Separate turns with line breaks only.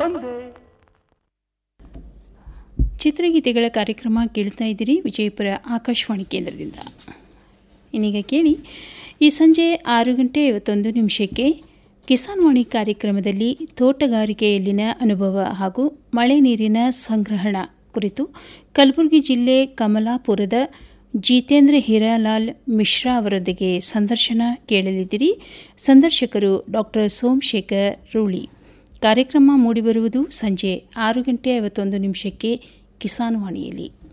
ಬಂದೆ
ಚಿತ್ರಗೀತೆಗಳ ಕಾರ್ಯಕ್ರಮ ಕೇಳ್ತಾ ಇದ್ದೀರಿ ವಿಜಯಪುರ ಆಕಾಶವಾಣಿ ಕೇಂದ್ರದಿಂದ ಇನ್ನೀಗ ಕೇಳಿ ಈ ಸಂಜೆ ಆರು ಗಂಟೆ ಐವತ್ತೊಂದು ನಿಮಿಷಕ್ಕೆ ಕಿಸಾನ್ ವಾಣಿ ಕಾರ್ಯಕ್ರಮದಲ್ಲಿ ತೋಟಗಾರಿಕೆಯಲ್ಲಿನ ಅನುಭವ ಹಾಗೂ ಮಳೆ ನೀರಿನ ಸಂಗ್ರಹಣ ಕುರಿತು ಕಲಬುರಗಿ ಜಿಲ್ಲೆ ಕಮಲಾಪುರದ ಜಿತೇಂದ್ರ ಹೀರಾಲಾಲ್ ಮಿಶ್ರಾ ಅವರೊಂದಿಗೆ ಸಂದರ್ಶನ ಕೇಳಲಿದ್ದೀರಿ ಸಂದರ್ಶಕರು ಡಾಕ್ಟರ್ ಸೋಮಶೇಖರ್ ರೂಳಿ ಕಾರ್ಯಕ್ರಮ ಮೂಡಿಬರುವುದು ಸಂಜೆ ಆರು ಗಂಟೆ ಐವತ್ತೊಂದು ನಿಮಿಷಕ್ಕೆ ಕಿಸಾನ್ ವಾಣಿಯಲ್ಲಿ